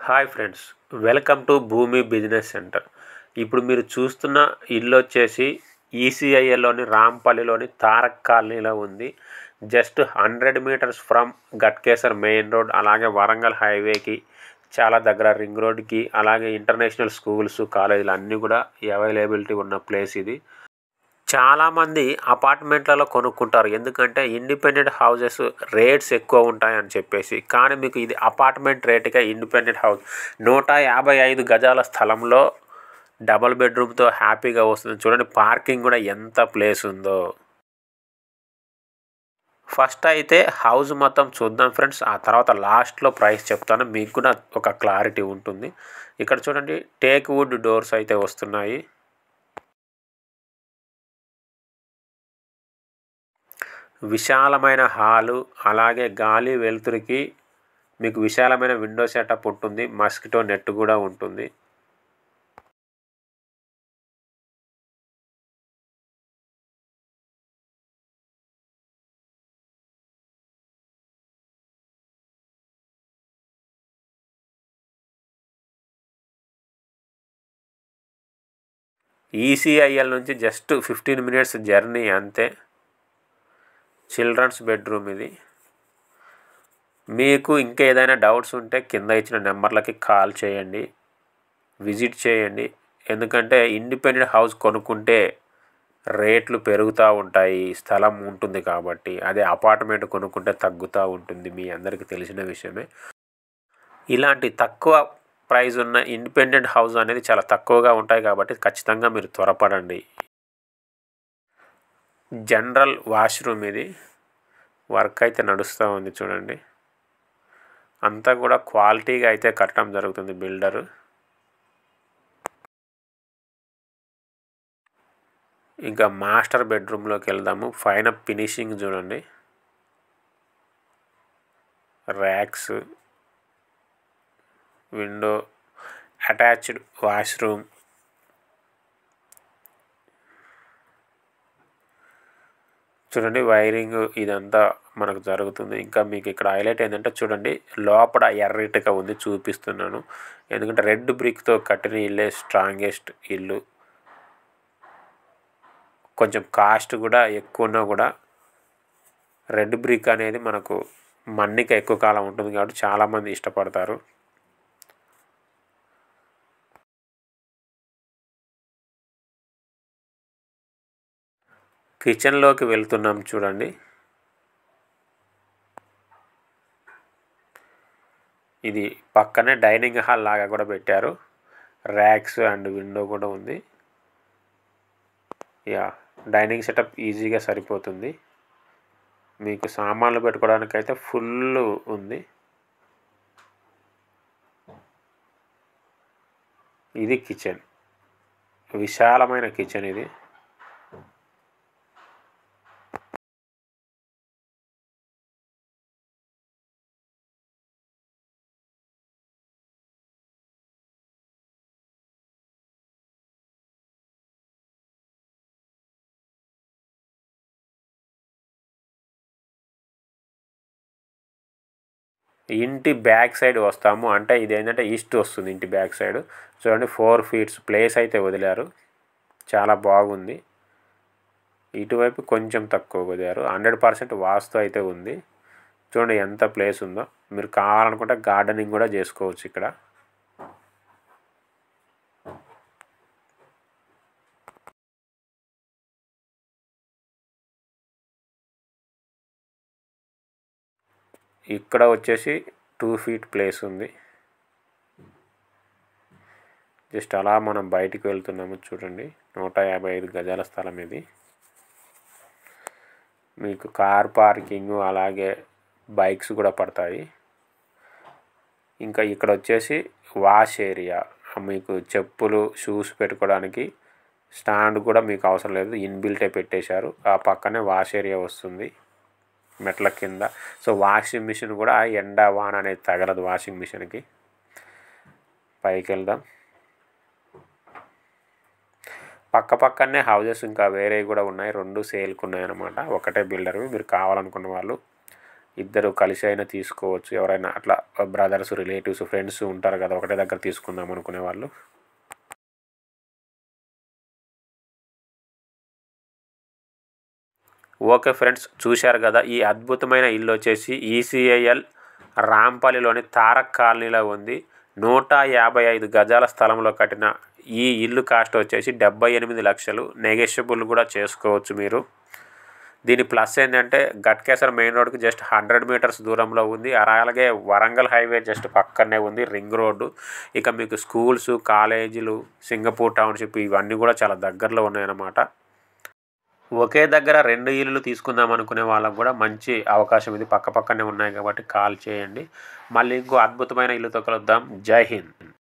hi friends welcome to Bhoomi business centre ఇప్పుడు మీరు చూస్తున్న ఇల్లు వచ్చేసి ఈసీఐఎల్లోని రాంపల్లిలోని తారక్ కాలనీలో ఉంది just hundred metres from Ghatkesar main road అలాగే వరంగల్ హైవేకి చాలా దగ్గర రింగ్ రోడ్కి అలాగే ఇంటర్నేషనల్ స్కూల్స్ కాలేజీలు అన్నీ కూడా అవైలబిలిటీ ఉన్న ప్లేస్ ఇది చాలామంది అపార్ట్మెంట్లలో కొనుక్కుంటారు ఎందుకంటే ఇండిపెండెంట్ హౌసెస్ రేట్స్ ఎక్కువ ఉంటాయని చెప్పేసి కానీ మీకు ఇది అపార్ట్మెంట్ రేటుగా ఇండిపెండెంట్ హౌస్ నూట యాభై ఐదు గజాల స్థలంలో డబల్ బెడ్రూమ్తో హ్యాపీగా వస్తుంది చూడండి పార్కింగ్ కూడా ఎంత ప్లేస్ ఉందో ఫస్ట్ అయితే హౌస్ మొత్తం చూద్దాం ఫ్రెండ్స్ ఆ తర్వాత లాస్ట్లో ప్రైస్ చెప్తాను మీకు కూడా ఒక క్లారిటీ ఉంటుంది ఇక్కడ చూడండి టేక్ వుడ్ డోర్స్ అయితే వస్తున్నాయి విశాలమైన హాలు అలాగే గాలి వెలుతురికి మీకు విశాలమైన విండో సెటప్ ఉంటుంది మస్కిటో నెట్ కూడా ఉంటుంది ఈసీఐఎల్ నుంచి జస్ట్ ఫిఫ్టీన్ మినిట్స్ జర్నీ అంతే చిల్డ్రన్స్ బెడ్రూమ్ ఇది మీకు ఇంకా ఏదైనా డౌట్స్ ఉంటే కింద ఇచ్చిన నెంబర్లకి కాల్ చేయండి విజిట్ చేయండి ఎందుకంటే ఇండిపెండెంట్ హౌస్ కొనుక్కుంటే రేట్లు పెరుగుతూ ఉంటాయి స్థలం ఉంటుంది కాబట్టి అదే అపార్ట్మెంట్ కొనుక్కుంటే తగ్గుతూ ఉంటుంది మీ అందరికీ తెలిసిన విషయమే ఇలాంటి తక్కువ ప్రైస్ ఉన్న ఇండిపెండెంట్ హౌస్ అనేది చాలా తక్కువగా ఉంటాయి కాబట్టి ఖచ్చితంగా మీరు త్వరపడండి జనరల్ వాష్రూమ్ ఇది వర్క్ అయితే నడుస్తూ ఉంది చూడండి అంతా కూడా క్వాలిటీగా అయితే కట్టడం జరుగుతుంది బిల్డరు ఇంకా మాస్టర్ బెడ్రూమ్లోకి వెళ్దాము పైన ఫినిషింగ్ చూడండి ర్యాక్స్ విండో అటాచ్డ్ వాష్రూమ్ చూడండి వైరింగ్ ఇదంతా మనకు జరుగుతుంది ఇంకా మీకు ఇక్కడ హైలైట్ ఏంటంటే చూడండి లోపల ఎర్రటిగా ఉంది చూపిస్తున్నాను ఎందుకంటే రెడ్ బ్రిక్తో కట్టిన ఇల్లే స్ట్రాంగెస్ట్ ఇల్లు కొంచెం కాస్ట్ కూడా ఎక్కువ ఉన్నా కూడా రెడ్ బ్రిక్ అనేది మనకు మన్నిక ఎక్కువ కాలం ఉంటుంది కాబట్టి చాలామంది ఇష్టపడతారు కిచెన్లోకి వెళ్తున్నాం చూడండి ఇది పక్కనే డైనింగ్ హాల్ లాగా కూడా పెట్టారు ర్యాక్స్ అండ్ విండో కూడా ఉంది యా డైనింగ్ సెటప్ ఈజీగా సరిపోతుంది మీకు సామాన్లు పెట్టుకోవడానికి అయితే ఫుల్ ఉంది ఇది కిచెన్ విశాలమైన కిచెన్ ఇది ఇంటి బ్యాక్ సైడ్ వస్తాము అంటే ఇది ఏంటంటే ఈస్ట్ వస్తుంది ఇంటి బ్యాక్ సైడ్ చూడండి ఫోర్ ఫీట్స్ ప్లేస్ అయితే వదిలారు చాలా బాగుంది ఇటువైపు కొంచెం తక్కువ వదిలారు హండ్రెడ్ పర్సెంట్ వాస్తు అయితే ఉంది చూడండి ఎంత ప్లేస్ ఉందో మీరు కావాలనుకుంటే గార్డెనింగ్ కూడా చేసుకోవచ్చు ఇక్కడ ఇక్కడ వచ్చేసి టూ ఫీట్ ప్లేస్ ఉంది జస్ట్ అలా మనం బయటికి వెళ్తున్నాము చూడండి నూట యాభై ఐదు గజాల స్థలం ఇది మీకు కార్ పార్కింగ్ అలాగే బైక్స్ కూడా పడతాయి ఇంకా ఇక్కడ వచ్చేసి వాష్ ఏరియా మీకు చెప్పులు షూస్ పెట్టుకోవడానికి స్టాండ్ కూడా మీకు అవసరం లేదు ఇన్బిల్టే పెట్టేశారు ఆ పక్కనే వాష్ ఏరియా వస్తుంది మెట్ల కింద సో వాషింగ్ మిషన్ కూడా ఎండ వాన అనేది తగలదు వాషింగ్ మిషన్కి పైకి వెళ్దాం పక్క పక్కనే హౌజెస్ ఇంకా వేరే కూడా ఉన్నాయి రెండు సేల్కి ఉన్నాయన్నమాట ఒకటే బిల్డర్వి మీరు కావాలనుకున్న వాళ్ళు ఇద్దరు కలిసి అయినా తీసుకోవచ్చు ఎవరైనా అట్లా బ్రదర్స్ రిలేటివ్స్ ఫ్రెండ్స్ ఉంటారు కదా ఒకటే దగ్గర తీసుకుందాం అనుకునే వాళ్ళు ఓకే ఫ్రెండ్స్ చూశారు కదా ఈ అద్భుతమైన ఇల్లు వచ్చేసి ఈసీఐఎల్ రాంపల్లిలోని తారక్ కాలనీలో ఉంది నూట యాభై ఐదు గజాల స్థలంలో కట్టిన ఈ ఇల్లు కాస్ట్ వచ్చేసి డెబ్బై ఎనిమిది లక్షలు నెగెషియబుల్ కూడా చేసుకోవచ్చు మీరు దీని ప్లస్ ఏంటంటే గట్కేసర్ మెయిన్ రోడ్కి జస్ట్ హండ్రెడ్ మీటర్స్ దూరంలో ఉంది అలాగే వరంగల్ హైవే జస్ట్ పక్కనే ఉంది రింగ్ రోడ్డు ఇక మీకు స్కూల్స్ కాలేజీలు సింగపూర్ టౌన్షిప్ ఇవన్నీ కూడా చాలా దగ్గరలో ఉన్నాయన్నమాట ఒకే దగ్గర రెండు ఇల్లులు తీసుకుందాం అనుకునే వాళ్ళకు కూడా మంచి అవకాశం ఇది పక్క పక్కనే ఉన్నాయి కాబట్టి కాల్ చేయండి మళ్ళీ ఇంకో అద్భుతమైన ఇల్లుతో కలుద్దాం జై హింద్